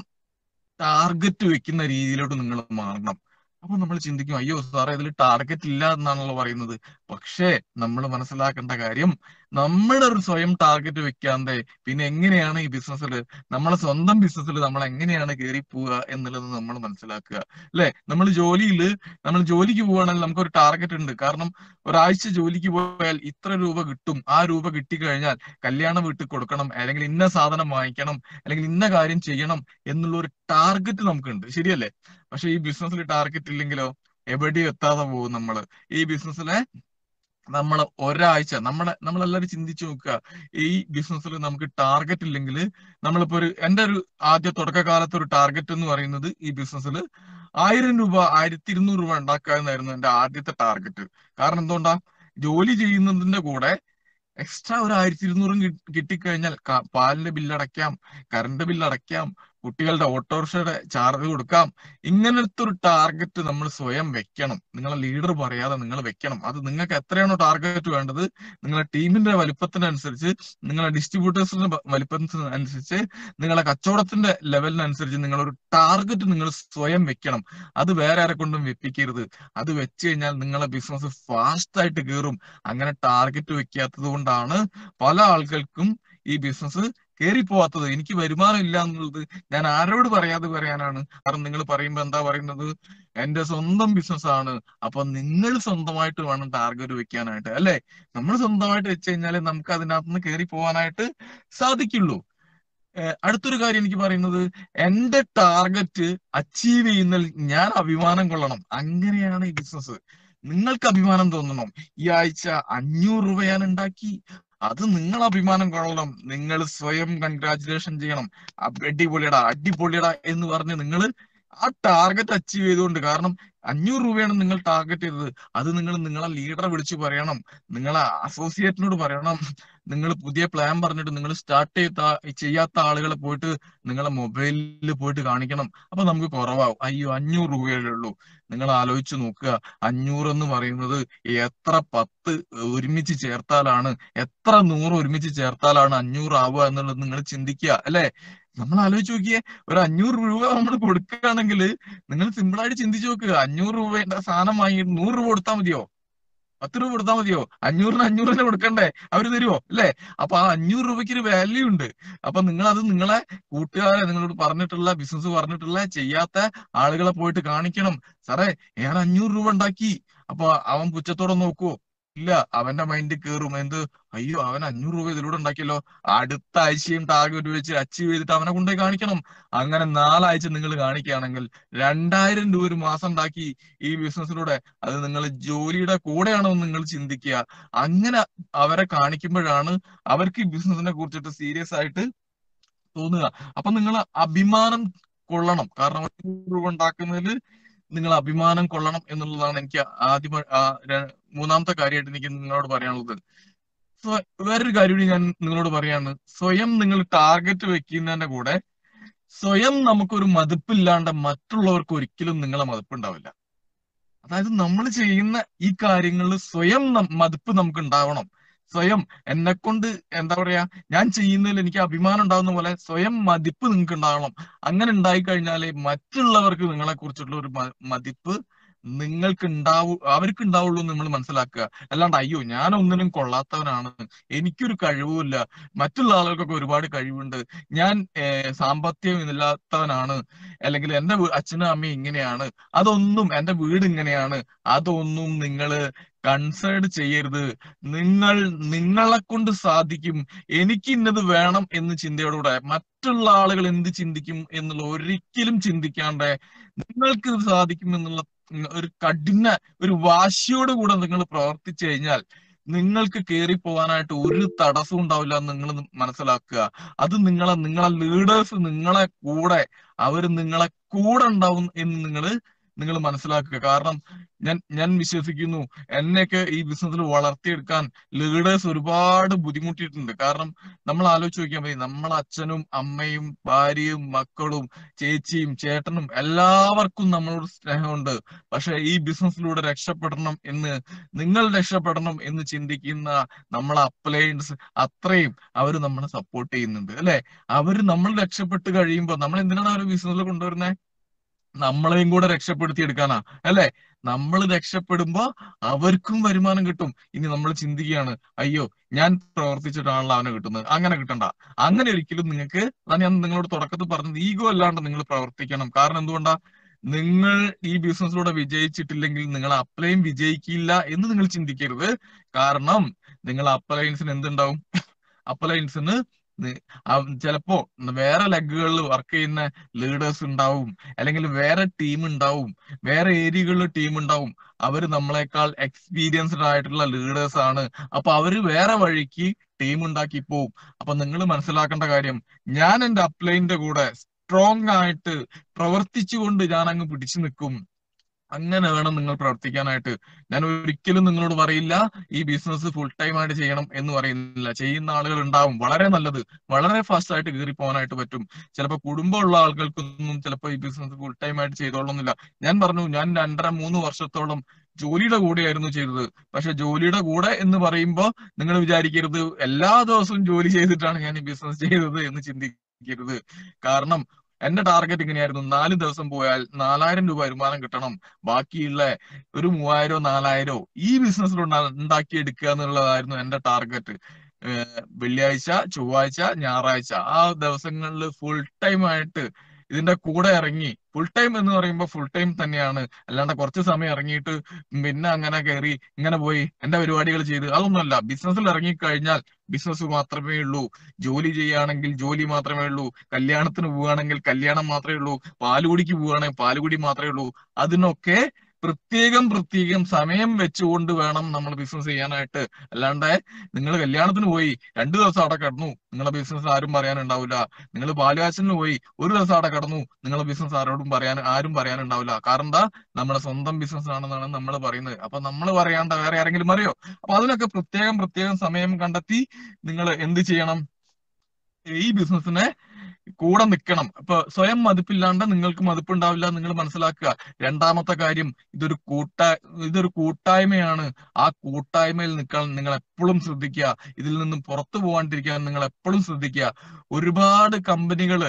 ടാർഗറ്റ് വെക്കുന്ന രീതിയിലോട്ട് നിങ്ങൾ മാറണം അപ്പൊ നമ്മൾ ചിന്തിക്കും അയ്യോ സാറേ ഇതിൽ ടാർഗറ്റ് ഇല്ല എന്നാണല്ലോ പറയുന്നത് പക്ഷേ നമ്മൾ മനസ്സിലാക്കേണ്ട കാര്യം നമ്മുടെ ഒരു സ്വയം ടാർഗറ്റ് വെക്കാതെ പിന്നെ എങ്ങനെയാണ് ഈ ബിസിനസ്സിൽ നമ്മളെ സ്വന്തം ബിസിനസ്സിൽ നമ്മൾ എങ്ങനെയാണ് കയറി പോവുക എന്നുള്ളത് നമ്മൾ മനസ്സിലാക്കുക അല്ലെ നമ്മൾ ജോലിയിൽ നമ്മൾ ജോലിക്ക് പോവുകയാണെങ്കിൽ നമുക്കൊരു ടാർഗറ്റ് ഉണ്ട് കാരണം ഒരാഴ്ച ജോലിക്ക് പോയാൽ ഇത്ര രൂപ കിട്ടും ആ രൂപ കിട്ടിക്കഴിഞ്ഞാൽ കല്യാണ വീട്ടിൽ കൊടുക്കണം അല്ലെങ്കിൽ ഇന്ന സാധനം വാങ്ങിക്കണം അല്ലെങ്കിൽ ഇന്ന കാര്യം ചെയ്യണം എന്നുള്ള ഒരു ടാർഗറ്റ് നമുക്കുണ്ട് ശരിയല്ലേ പക്ഷെ ഈ ബിസിനസ്സിൽ ടാർഗറ്റ് ഇല്ലെങ്കിലോ എവിടെയും എത്താതെ പോകും നമ്മൾ ഈ ബിസിനസ്സിലെ നമ്മൾ ഒരാഴ്ച നമ്മളെ നമ്മളെല്ലാവരും ചിന്തിച്ചു നോക്കുക ഈ ബിസിനസ്സിൽ നമുക്ക് ടാർഗറ്റ് ഇല്ലെങ്കിൽ നമ്മളിപ്പോ ഒരു എന്റെ ഒരു ആദ്യ തുടക്കകാലത്ത് ഒരു ടാർഗറ്റ് എന്ന് പറയുന്നത് ഈ ബിസിനസ്സിൽ ആയിരം രൂപ ആയിരത്തി ഇരുന്നൂറ് രൂപ ഉണ്ടാക്കുക എന്നായിരുന്നു എന്റെ ആദ്യത്തെ ടാർഗറ്റ് കാരണം എന്തുകൊണ്ടാ ജോലി ചെയ്യുന്നതിന്റെ കൂടെ എക്സ്ട്രാ ഒരു ആയിരത്തി ഇരുന്നൂറും കിട്ടിക്കഴിഞ്ഞാൽ പാലിന്റെ ബില്ല് അടയ്ക്കാം കറണ്ട് ബില്ല് അടയ്ക്കാം കുട്ടികളുടെ ഓട്ടോറിക്ഷയുടെ ചാർജ് കൊടുക്കാം ഇങ്ങനത്തെ ഒരു ടാർഗറ്റ് നമ്മൾ സ്വയം വെക്കണം നിങ്ങളെ ലീഡർ പറയാതെ നിങ്ങൾ വെക്കണം അത് നിങ്ങൾക്ക് എത്രയാണോ ടാർഗറ്റ് വേണ്ടത് നിങ്ങളെ ടീമിന്റെ വലിപ്പത്തിനനുസരിച്ച് നിങ്ങളെ ഡിസ്ട്രിബ്യൂട്ടേഴ്സിന്റെ വലിപ്പത്തിനനുസരിച്ച് നിങ്ങളെ കച്ചവടത്തിന്റെ ലെവലിനനുസരിച്ച് നിങ്ങൾ ഒരു ടാർഗറ്റ് നിങ്ങൾ സ്വയം വെക്കണം അത് വേറെ ആരെ കൊണ്ടും വെപ്പിക്കരുത് അത് വെച്ച് കഴിഞ്ഞാൽ നിങ്ങളെ ബിസിനസ് ഫാസ്റ്റ് ആയിട്ട് കയറും അങ്ങനെ ടാർഗറ്റ് വെക്കാത്തത് കൊണ്ടാണ് പല ആൾക്കാർക്കും ഈ ബിസിനസ് കയറിപ്പോവാത്തത് എനിക്ക് വരുമാനം ഇല്ല എന്നുള്ളത് ഞാൻ ആരോട് പറയാതെ പറയാനാണ് കാരണം നിങ്ങൾ പറയുമ്പോ എന്താ പറയുന്നത് എന്റെ സ്വന്തം ബിസിനസ് ആണ് അപ്പൊ നിങ്ങൾ സ്വന്തമായിട്ട് വേണം ടാർഗറ്റ് വെക്കാനായിട്ട് അല്ലെ നമ്മൾ സ്വന്തമായിട്ട് വെച്ച് കഴിഞ്ഞാലേ നമുക്ക് അതിനകത്ത് നിന്ന് കയറി പോകാനായിട്ട് സാധിക്കുള്ളൂ അടുത്തൊരു കാര്യം എനിക്ക് പറയുന്നത് എന്റെ ടാർഗറ്റ് അച്ചീവ് ചെയ്യുന്നതിൽ ഞാൻ അഭിമാനം കൊള്ളണം അങ്ങനെയാണ് ഈ ബിസിനസ് നിങ്ങൾക്ക് അഭിമാനം തോന്നണം ഈ ആഴ്ച അഞ്ഞൂറ് രൂപ ഞാൻ ഉണ്ടാക്കി അത് നിങ്ങൾ അഭിമാനം കൊള്ളണം നിങ്ങൾ സ്വയം കൺഗ്രാചുലേഷൻ ചെയ്യണം അടിപൊളിയടാ അടിപൊളിയടാ എന്ന് പറഞ്ഞ് നിങ്ങൾ ആ ടാർഗറ്റ് അച്ചീവ് ചെയ്തുകൊണ്ട് കാരണം അഞ്ഞൂറ് രൂപയാണ് നിങ്ങൾ ടാർഗറ്റ് ചെയ്തത് അത് നിങ്ങൾ നിങ്ങളെ ലീഡറെ വിളിച്ച് പറയണം നിങ്ങളെ അസോസിയേറ്റിനോട് പറയണം നിങ്ങൾ പുതിയ പ്ലാൻ പറഞ്ഞിട്ട് നിങ്ങൾ സ്റ്റാർട്ട് ചെയ്ത ചെയ്യാത്ത ആളുകളെ പോയിട്ട് നിങ്ങളെ മൊബൈലിൽ പോയിട്ട് കാണിക്കണം അപ്പൊ നമുക്ക് കുറവാകും അയ്യോ അഞ്ഞൂറ് രൂപയല്ലേ ഉള്ളൂ നിങ്ങൾ ആലോചിച്ച് നോക്കുക അഞ്ഞൂറ് എന്ന് പറയുന്നത് എത്ര പത്ത് ഒരുമിച്ച് ചേർത്താലാണ് എത്ര നൂറ് ഒരുമിച്ച് ചേർത്താലാണ് അഞ്ഞൂറ് ആവുക എന്നുള്ളത് നിങ്ങൾ ചിന്തിക്കുക അല്ലെ നമ്മൾ ആലോചിച്ച് നോക്കിയേ ഒരു അഞ്ഞൂറ് രൂപ നമ്മൾ കൊടുക്കുകയാണെങ്കിൽ നിങ്ങൾ സിമ്പിളായിട്ട് ചിന്തിച്ചു നോക്കുക അഞ്ഞൂറ് രൂപയുടെ സാധനം വാങ്ങി നൂറ് രൂപ കൊടുത്താൽ മതിയോ പത്ത് രൂപ കൊടുത്താൽ മതിയോ അഞ്ഞൂറിന് അഞ്ഞൂറ് തന്നെ കൊടുക്കണ്ടേ അവര് തരുമോ അല്ലേ അപ്പൊ ആ അഞ്ഞൂറ് രൂപയ്ക്ക് ഒരു വാല്യൂ ഉണ്ട് അപ്പൊ നിങ്ങൾ അത് നിങ്ങളെ കൂട്ടുകാരെ നിങ്ങളോട് പറഞ്ഞിട്ടുള്ള ബിസിനസ് പറഞ്ഞിട്ടുള്ള ചെയ്യാത്ത ആളുകളെ പോയിട്ട് കാണിക്കണം സാറേ ഞാൻ അഞ്ഞൂറ് രൂപ ഉണ്ടാക്കി അപ്പൊ അവൻ പുച്ഛത്തോടെ നോക്കുവോ ഇല്ല അവന്റെ മൈൻഡ് കയറും എന്ത് അയ്യോ അവൻ അഞ്ഞൂറ് രൂപ ഇതിലൂടെ ഉണ്ടാക്കിയല്ലോ അടുത്ത ആഴ്ചയും ടാർഗറ്റ് വെച്ച് അച്ചീവ് ചെയ്തിട്ട് അവനെ കൊണ്ടുപോയി കാണിക്കണം അങ്ങനെ നാലാഴ്ച നിങ്ങൾ കാണിക്കുകയാണെങ്കിൽ രണ്ടായിരം രൂപ ഒരു മാസം ഉണ്ടാക്കി ഈ ബിസിനസ്സിലൂടെ അത് നിങ്ങൾ ജോലിയുടെ കൂടെയാണോ നിങ്ങൾ ചിന്തിക്കുക അങ്ങനെ അവരെ കാണിക്കുമ്പോഴാണ് അവർക്ക് ഈ ബിസിനസിനെ കുറിച്ചിട്ട് സീരിയസ് ആയിട്ട് തോന്നുക അപ്പൊ നിങ്ങൾ അഭിമാനം കൊള്ളണം കാരണം അഞ്ഞൂറ് രൂപ ഉണ്ടാക്കുന്നതിൽ നിങ്ങൾ അഭിമാനം കൊള്ളണം എന്നുള്ളതാണ് എനിക്ക് ആദ്യം ആ, ര- മൂന്നാമത്തെ കാര്യമായിട്ട് എനിക്ക് നിങ്ങളോട് പറയാനുള്ളത് സോ വേറൊരു കാര്യം കൂടി ഞാൻ നിങ്ങളോട് പറയാണ് സ്വയം നിങ്ങൾ ടാർഗറ്റ് വെക്കുന്നതിന്റെ കൂടെ സ്വയം നമുക്കൊരു മതിപ്പില്ലാണ്ട് മറ്റുള്ളവർക്ക് ഒരിക്കലും നിങ്ങളെ മതിപ്പുണ്ടാവില്ല അതായത് നമ്മൾ ചെയ്യുന്ന ഈ കാര്യങ്ങളിൽ സ്വയം നം- മതിപ്പ് നമുക്ക് ഉണ്ടാവണം സ്വയം എന്നെ കൊണ്ട് എന്താ പറയാ ഞാൻ ചെയ്യുന്നതിൽ എനിക്ക് അഭിമാനം ഉണ്ടാകുന്ന പോലെ സ്വയം മതിപ്പ് നിങ്ങൾക്ക് ഉണ്ടാവണം അങ്ങനെ ഉണ്ടായി കഴിഞ്ഞാലേ മറ്റുള്ളവർക്ക് നിങ്ങളെ കുറിച്ചുള്ള ഒരു മ- മതിപ്പ് നിങ്ങൾക്ക് ഉണ്ടാവൂ അവർക്ക് ഉണ്ടാവുള്ളൂ എന്ന് നമ്മൾ മനസ്സിലാക്കുക അല്ലാണ്ട് അയ്യോ ഞാൻ ഒന്നിനും കൊള്ളാത്തവനാണ് എനിക്കൊരു കഴിവുമില്ല മറ്റുള്ള ആളുകൾക്കൊക്കെ ഒരുപാട് കഴിവുണ്ട് ഞാൻ ഏർ, സാമ്പത്തികം ഇല്ലാത്തവനാണ് അല്ലെങ്കിൽ എന്റെ വീ- അച്ഛനും അമ്മയും ഇങ്ങനെയാണ് അതൊന്നും എന്റെ വീട് ഇങ്ങനെയാണ് അതൊന്നും നിങ്ങള് കൺസേൺ ചെയ്യരുത് നിങ്ങൾ നിങ്ങളെ കൊണ്ട് സാധിക്കും എനിക്ക് ഇന്നത് വേണം എന്ന് ചിന്തയോടുകൂടെ മറ്റുള്ള ആളുകൾ എന്ത് ചിന്തിക്കും എന്നുള്ള ഒരിക്കലും ചിന്തിക്കാണ്ട് നിങ്ങൾക്ക് ഇത് സാധിക്കും എന്നുള്ള ഉം ഒരു കഠിന ഒരു വാശിയോട് കൂടെ നിങ്ങൾ പ്രവർത്തിച്ചു കഴിഞ്ഞാൽ നിങ്ങൾക്ക് കയറി പോകാനായിട്ട് ഒരു തടസ്സവും ഉണ്ടാവില്ല എന്ന് നിങ്ങൾ മനസ്സിലാക്കുക അത് നിങ്ങളെ നിങ്ങളെ ലീഡേഴ്സ് നിങ്ങളെ കൂടെ അവർ നിങ്ങളെ കൂടെ ഉണ്ടാവും എന്ന് നിങ്ങൾ നിങ്ങൾ മനസ്സിലാക്കുക കാരണം ഞാൻ ഞാൻ വിശ്വസിക്കുന്നു എന്നെയൊക്കെ ഈ ബിസിനസ്സിൽ വളർത്തിയെടുക്കാൻ ലീഡേഴ്സ് ഒരുപാട് ബുദ്ധിമുട്ടിയിട്ടുണ്ട് കാരണം നമ്മൾ ആലോചിച്ച് നോക്കിയാൽ മതി നമ്മളെ അച്ഛനും അമ്മയും ഭാര്യയും മക്കളും ചേച്ചിയും ചേട്ടനും എല്ലാവർക്കും നമ്മളോട് സ്നേഹമുണ്ട് പക്ഷെ ഈ ബിസിനസ്സിലൂടെ രക്ഷപ്പെടണം എന്ന് നിങ്ങൾ രക്ഷപ്പെടണം എന്ന് ചിന്തിക്കുന്ന നമ്മളെ അപ്ലയൻസ് അത്രയും അവർ നമ്മളെ സപ്പോർട്ട് ചെയ്യുന്നുണ്ട് അല്ലെ അവര് നമ്മൾ രക്ഷപ്പെട്ട് കഴിയുമ്പോൾ നമ്മൾ എന്തിനാണ് അവർ ബിസിനസ്സിൽ കൊണ്ടുവരുന്നത് നമ്മളെയും കൂടെ രക്ഷപ്പെടുത്തി എടുക്കാനാ അല്ലെ നമ്മൾ രക്ഷപ്പെടുമ്പോ അവർക്കും വരുമാനം കിട്ടും ഇനി നമ്മൾ ചിന്തിക്കുകയാണ് അയ്യോ ഞാൻ പ്രവർത്തിച്ചിട്ടാണല്ലോ അവനെ കിട്ടുന്നത് അങ്ങനെ കിട്ടണ്ട അങ്ങനെ ഒരിക്കലും നിങ്ങൾക്ക് അതാണ് ഞാൻ നിങ്ങളോട് തുടക്കത്തിൽ പറഞ്ഞത് ഈഗോ അല്ലാണ്ട് നിങ്ങൾ പ്രവർത്തിക്കണം കാരണം എന്തുകൊണ്ടാ നിങ്ങൾ ഈ ബിസിനസ്സിലൂടെ വിജയിച്ചിട്ടില്ലെങ്കിൽ നിങ്ങൾ അപ്ലൈയും വിജയിക്കില്ല എന്ന് നിങ്ങൾ ചിന്തിക്കരുത് കാരണം നിങ്ങൾ അപ്ലയൻസിന് എന്തുണ്ടാവും അപ്ലയൻസിന് ചിലപ്പോ വേറെ ലെഗുകളിൽ വർക്ക് ചെയ്യുന്ന ലീഡേഴ്സ് ഉണ്ടാവും അല്ലെങ്കിൽ വേറെ ടീം ഉണ്ടാവും വേറെ ഏരിയകളിൽ ടീം ഉണ്ടാവും അവര് നമ്മളെക്കാൾ എക്സ്പീരിയൻസ്ഡ് ആയിട്ടുള്ള ലീഡേഴ്സ് ആണ് അപ്പൊ അവര് വേറെ വഴിക്ക് ടീം ഉണ്ടാക്കി പോവും അപ്പൊ നിങ്ങൾ മനസ്സിലാക്കേണ്ട കാര്യം ഞാൻ എന്റെ അപ്ലൈന്റെ കൂടെ സ്ട്രോങ് ആയിട്ട് പ്രവർത്തിച്ചുകൊണ്ട് ഞാൻ അങ്ങ് പിടിച്ചു നിൽക്കും അങ്ങനെ വേണം നിങ്ങൾ പ്രവർത്തിക്കാനായിട്ട് ഞാൻ ഒരിക്കലും നിങ്ങളോട് പറയില്ല ഈ ബിസിനസ് ഫുൾ ടൈം ആയിട്ട് ചെയ്യണം എന്ന് പറയുന്നില്ല ചെയ്യുന്ന ആളുകൾ ഉണ്ടാവും വളരെ നല്ലത് വളരെ ഫാസ്റ്റ് ആയിട്ട് കയറി പോകാനായിട്ട് പറ്റും ചിലപ്പോൾ കുടുംബമുള്ള ആളുകൾക്കൊന്നും ചിലപ്പോൾ ഈ ബിസിനസ് ഫുൾ ടൈം ആയിട്ട് ചെയ്തോളണമെന്നില്ല ഞാൻ പറഞ്ഞു ഞാൻ രണ്ടര മൂന്ന് വർഷത്തോളം ജോലിയുടെ കൂടെയായിരുന്നു ചെയ്തത് പക്ഷെ ജോലിയുടെ കൂടെ എന്ന് പറയുമ്പോൾ നിങ്ങൾ വിചാരിക്കരുത് എല്ലാ ദിവസവും ജോലി ചെയ്തിട്ടാണ് ഞാൻ ഈ ബിസിനസ് ചെയ്തത് എന്ന് ചിന്തിക്കരുത് കാരണം എന്റെ ടാർഗറ്റ് ഇങ്ങനെയായിരുന്നു നാല് ദിവസം പോയാൽ നാലായിരം രൂപ വരുമാനം കിട്ടണം ബാക്കിയുള്ള ഒരു മൂവായിരോ നാലായിരോ ഈ ബിസിനസ്സിൽ ഉണ്ടാക്കി എടുക്കുക എന്നുള്ളതായിരുന്നു എന്റെ ടാർഗറ്റ് വെള്ളിയാഴ്ച ചൊവ്വാഴ്ച ഞായറാഴ്ച ആ ദിവസങ്ങളിൽ ഫുൾ ടൈം ആയിട്ട് ഇതിന്റെ കൂടെ ഇറങ്ങി ഫുൾ ടൈം എന്ന് പറയുമ്പോൾ ഫുൾ ടൈം തന്നെയാണ് അല്ലാണ്ട് കുറച്ച് സമയം ഇറങ്ങിയിട്ട് പിന്നെ അങ്ങനെ കയറി ഇങ്ങനെ പോയി എന്റെ പരിപാടികൾ ചെയ്ത് അതൊന്നുമല്ല ബിസിനസ്സിൽ ഇറങ്ങിക്കഴിഞ്ഞാൽ ബിസിനസ് മാത്രമേ ഉള്ളൂ ജോലി ചെയ്യുകയാണെങ്കിൽ ജോലി മാത്രമേ ഉള്ളൂ കല്യാണത്തിന് പോവുകയാണെങ്കിൽ കല്യാണം മാത്രമേ ഉള്ളൂ പാലുകുടിക്ക് പോവുകയാണെങ്കിൽ പാലുകുടി മാത്രമേ ഉള്ളൂ അതിനൊക്കെ പ്രത്യേകം പ്രത്യേകം സമയം വെച്ചുകൊണ്ട് വേണം നമ്മൾ ബിസിനസ് ചെയ്യാനായിട്ട് അല്ലാണ്ട് നിങ്ങൾ കല്യാണത്തിന് പോയി രണ്ടു ദിവസം അവിടെ കിടന്നു നിങ്ങളെ ബിസിനസ് ആരും പറയാനുണ്ടാവില്ല നിങ്ങൾ പാലുകാച്ചലിന് പോയി ഒരു ദിവസം അവിടെ കിടന്നു നിങ്ങളെ ബിസിനസ് ആരോടും പറയാൻ ആരും പറയാനുണ്ടാവില്ല കാരണം എന്താ നമ്മുടെ സ്വന്തം ബിസിനസ് ആണെന്നാണ് നമ്മൾ പറയുന്നത് അപ്പൊ നമ്മൾ പറയാണ്ട വേറെ ആരെങ്കിലും അറിയോ അപ്പൊ അതിനൊക്കെ പ്രത്യേകം പ്രത്യേകം സമയം കണ്ടെത്തി നിങ്ങൾ എന്ത് ചെയ്യണം ഈ ബിസിനസ്സിനെ കൂടെ നിൽക്കണം ഇപ്പൊ സ്വയം മതിപ്പില്ലാണ്ട് നിങ്ങൾക്ക് മതിപ്പുണ്ടാവില്ല നിങ്ങൾ മനസ്സിലാക്കുക രണ്ടാമത്തെ കാര്യം ഇതൊരു കൂട്ട ഇതൊരു കൂട്ടായ്മയാണ് ആ കൂട്ടായ്മയിൽ നിൽക്കാൻ നിങ്ങൾ എപ്പോഴും ശ്രദ്ധിക്കുക ഇതിൽ നിന്നും പുറത്തു പോകാണ്ടിരിക്കാൻ നിങ്ങൾ എപ്പോഴും ശ്രദ്ധിക്കുക ഒരുപാട് കമ്പനികള്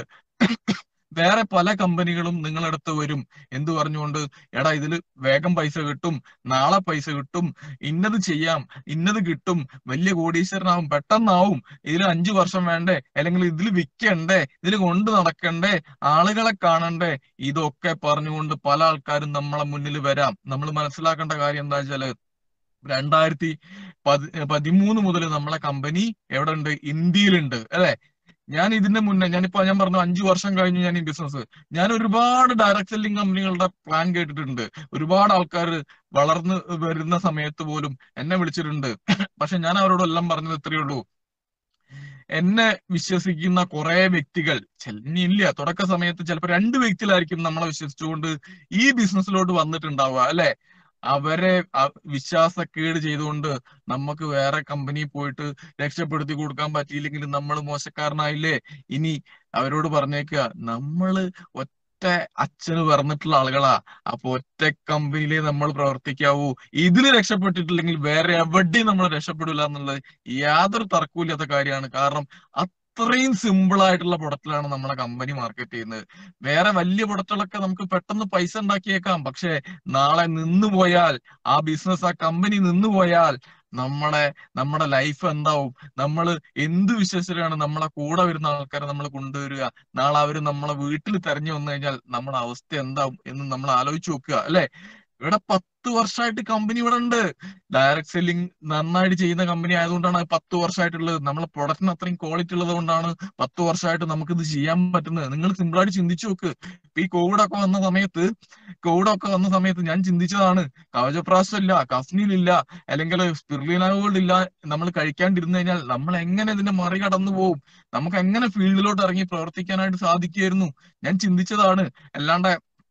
വേറെ പല കമ്പനികളും നിങ്ങളടുത്ത് വരും എന്തു പറഞ്ഞുകൊണ്ട് എടാ ഇതിൽ വേഗം പൈസ കിട്ടും നാളെ പൈസ കിട്ടും ഇന്നത് ചെയ്യാം ഇന്നത് കിട്ടും വലിയ കോടീശ്വരനാവും പെട്ടെന്നാവും ഇതിൽ അഞ്ചു വർഷം വേണ്ടേ അല്ലെങ്കിൽ ഇതിൽ വിൽക്കണ്ടേ ഇതിൽ കൊണ്ട് നടക്കണ്ടേ ആളുകളെ കാണണ്ടേ ഇതൊക്കെ പറഞ്ഞുകൊണ്ട് പല ആൾക്കാരും നമ്മളെ മുന്നിൽ വരാം നമ്മൾ മനസ്സിലാക്കേണ്ട കാര്യം എന്താ വെച്ചാല് രണ്ടായിരത്തി പതി പതിമൂന്ന് മുതൽ നമ്മളെ കമ്പനി എവിടെ ഉണ്ട് ഇന്ത്യയിലുണ്ട് അല്ലെ ഞാൻ ഇതിന്റെ മുന്നേ ഞാനിപ്പോ ഞാൻ പറഞ്ഞു അഞ്ചു വർഷം കഴിഞ്ഞു ഞാൻ ഈ ബിസിനസ് ഞാൻ ഒരുപാട് ഡയറക്ട് സെല്ലിംഗ് കമ്പനികളുടെ പ്ലാൻ കേട്ടിട്ടുണ്ട് ഒരുപാട് ആൾക്കാർ വളർന്ന് വരുന്ന സമയത്ത് പോലും എന്നെ വിളിച്ചിട്ടുണ്ട് പക്ഷെ ഞാൻ അവരോടെല്ലാം പറഞ്ഞത് ഇത്രയേ ഉള്ളൂ എന്നെ വിശ്വസിക്കുന്ന കുറെ വ്യക്തികൾ ഇല്ല തുടക്ക സമയത്ത് ചിലപ്പോൾ രണ്ട് വ്യക്തികളായിരിക്കും നമ്മളെ വിശ്വസിച്ചുകൊണ്ട് ഈ ബിസിനസ്സിലോട്ട് വന്നിട്ടുണ്ടാവുക അല്ലെ അവരെ വിശ്വാസക്കേട് ചെയ്തുകൊണ്ട് നമുക്ക് വേറെ കമ്പനി പോയിട്ട് രക്ഷപ്പെടുത്തി കൊടുക്കാൻ പറ്റിയില്ലെങ്കിൽ നമ്മൾ മോശക്കാരനായില്ലേ ഇനി അവരോട് പറഞ്ഞേക്കുക നമ്മള് ഒറ്റ അച്ഛന് പറഞ്ഞിട്ടുള്ള ആളുകളാ അപ്പൊ ഒറ്റ കമ്പനിയിലേ നമ്മൾ പ്രവർത്തിക്കാവൂ ഇതിൽ രക്ഷപ്പെട്ടിട്ടില്ലെങ്കിൽ വേറെ എവിടെയും നമ്മൾ രക്ഷപ്പെടില്ല എന്നുള്ളത് യാതൊരു തർക്കമില്ലാത്ത കാര്യമാണ് കാരണം അത്രയും സിമ്പിൾ ആയിട്ടുള്ള പ്രൊഡക്റ്റിലാണ് നമ്മളെ കമ്പനി മാർക്കറ്റ് ചെയ്യുന്നത് വേറെ വലിയ പ്രൊഡക്റ്റുകളൊക്കെ നമുക്ക് പെട്ടെന്ന് പൈസ ഉണ്ടാക്കിയേക്കാം പക്ഷെ നാളെ നിന്നു പോയാൽ ആ ബിസിനസ് ആ കമ്പനി നിന്നു പോയാൽ നമ്മളെ നമ്മുടെ ലൈഫ് എന്താവും നമ്മൾ എന്ത് വിശ്വസിച്ചാണ് നമ്മളെ കൂടെ വരുന്ന ആൾക്കാരെ നമ്മൾ കൊണ്ടുവരിക നാളെ അവര് നമ്മളെ വീട്ടിൽ തെരഞ്ഞു വന്നു കഴിഞ്ഞാൽ നമ്മുടെ അവസ്ഥ എന്താവും എന്ന് നമ്മൾ ആലോചിച്ച് നോക്കുക അല്ലെ ഇവിടെ പത്ത് വർഷമായിട്ട് കമ്പനി ഇവിടെ ഉണ്ട് ഡയറക്ട് സെല്ലിംഗ് നന്നായിട്ട് ചെയ്യുന്ന കമ്പനി ആയതുകൊണ്ടാണ് പത്ത് വർഷമായിട്ടുള്ളത് നമ്മളെ പ്രൊഡക്റ്റിന് അത്രയും ക്വാളിറ്റി ഉള്ളത് കൊണ്ടാണ് പത്ത് വർഷമായിട്ട് നമുക്ക് ഇത് ചെയ്യാൻ പറ്റുന്നത് നിങ്ങൾ സിമ്പിളായിട്ട് ചിന്തിച്ചു നോക്ക് ഇപ്പൊ ഈ കോവിഡ് ഒക്കെ വന്ന സമയത്ത് കോവിഡ് ഒക്കെ വന്ന സമയത്ത് ഞാൻ ചിന്തിച്ചതാണ് കവചപ്രാശം ഇല്ല കഫ്നിലില്ല അല്ലെങ്കിൽ സ്പിർലിനാഗോൾഡ് ഇല്ല നമ്മൾ കഴിക്കാണ്ടിരുന്നു കഴിഞ്ഞാൽ നമ്മൾ എങ്ങനെ ഇതിനെ മറികടന്നു പോകും നമുക്ക് എങ്ങനെ ഫീൽഡിലോട്ട് ഇറങ്ങി പ്രവർത്തിക്കാനായിട്ട് സാധിക്കുമായിരുന്നു ഞാൻ ചിന്തിച്ചതാണ് അല്ലാണ്ട്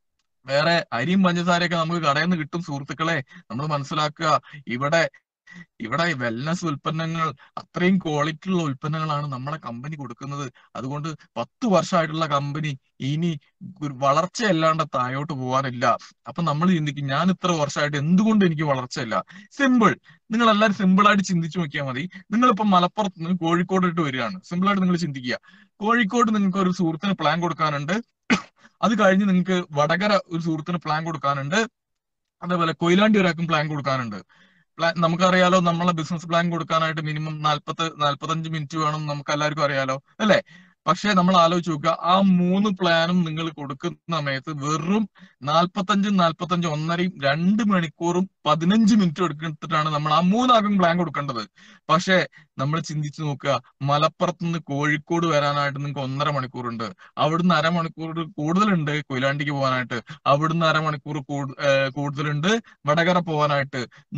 വേറെ അരിയും പഞ്ചസാരയൊക്കെ നമുക്ക് കടയിൽ നിന്ന് കിട്ടും സുഹൃത്തുക്കളെ നമ്മൾ മനസ്സിലാക്കുക ഇവിടെ ഇവിടെ വെൽനസ് ഉൽപ്പന്നങ്ങൾ അത്രയും ക്വാളിറ്റി ഉള്ള ഉൽപ്പന്നങ്ങളാണ് നമ്മളെ കമ്പനി കൊടുക്കുന്നത് അതുകൊണ്ട് പത്ത് വർഷമായിട്ടുള്ള കമ്പനി ഇനി വളർച്ചയല്ലാണ്ട് താഴോട്ട് പോകാനില്ല അപ്പൊ നമ്മൾ ചിന്തിക്കും ഞാൻ ഇത്ര വർഷമായിട്ട് എന്തുകൊണ്ട് എനിക്ക് വളർച്ചയില്ല സിമ്പിൾ നിങ്ങൾ എല്ലാവരും സിമ്പിൾ ആയിട്ട് ചിന്തിച്ചു നോക്കിയാൽ മതി നിങ്ങളിപ്പോ മലപ്പുറത്ത് നിന്ന് കോഴിക്കോടിട്ട് വരികയാണ് സിമ്പിൾ ആയിട്ട് നിങ്ങൾ ചിന്തിക്കുക കോഴിക്കോട് നിങ്ങൾക്ക് ഒരു സുഹൃത്തിന് പ്ലാൻ കൊടുക്കാനുണ്ട് അത് കഴിഞ്ഞ് നിങ്ങൾക്ക് വടകര ഒരു സുഹൃത്തിന് പ്ലാൻ കൊടുക്കാനുണ്ട് അതേപോലെ കൊയിലാണ്ടി ഒരാൾക്കും പ്ലാൻ കൊടുക്കാനുണ്ട് പ്ലാൻ നമുക്കറിയാലോ നമ്മളെ ബിസിനസ് പ്ലാൻ കൊടുക്കാനായിട്ട് മിനിമം നാൽപ്പത്ത് നാൽപ്പത്തഞ്ച് മിനിറ്റ് വേണം നമുക്ക് എല്ലാവർക്കും അറിയാലോ അല്ലെ പക്ഷെ നമ്മൾ ആലോചിച്ച് നോക്കുക ആ മൂന്ന് പ്ലാനും നിങ്ങൾ കൊടുക്കുന്ന സമയത്ത് വെറും നാൽപ്പത്തഞ്ചും നാൽപ്പത്തഞ്ചും ഒന്നരയും രണ്ട് മണിക്കൂറും പതിനഞ്ച് മിനിറ്റ് എടുത്തിട്ടാണ് നമ്മൾ ആ മൂന്നാകും പ്ലാൻ കൊടുക്കേണ്ടത് പക്ഷെ നമ്മൾ ചിന്തിച്ചു നോക്കുക മലപ്പുറത്ത് നിന്ന് കോഴിക്കോട് വരാനായിട്ട് നിങ്ങൾക്ക് ഒന്നര മണിക്കൂറുണ്ട് അവിടുന്ന് അരമണിക്കൂർ കൂടുതലുണ്ട് കൊയിലാണ്ടിക്ക് പോകാനായിട്ട് അവിടുന്ന് അരമണിക്കൂർ കൂടുതലുണ്ട് വടകര പോകാനായിട്ട്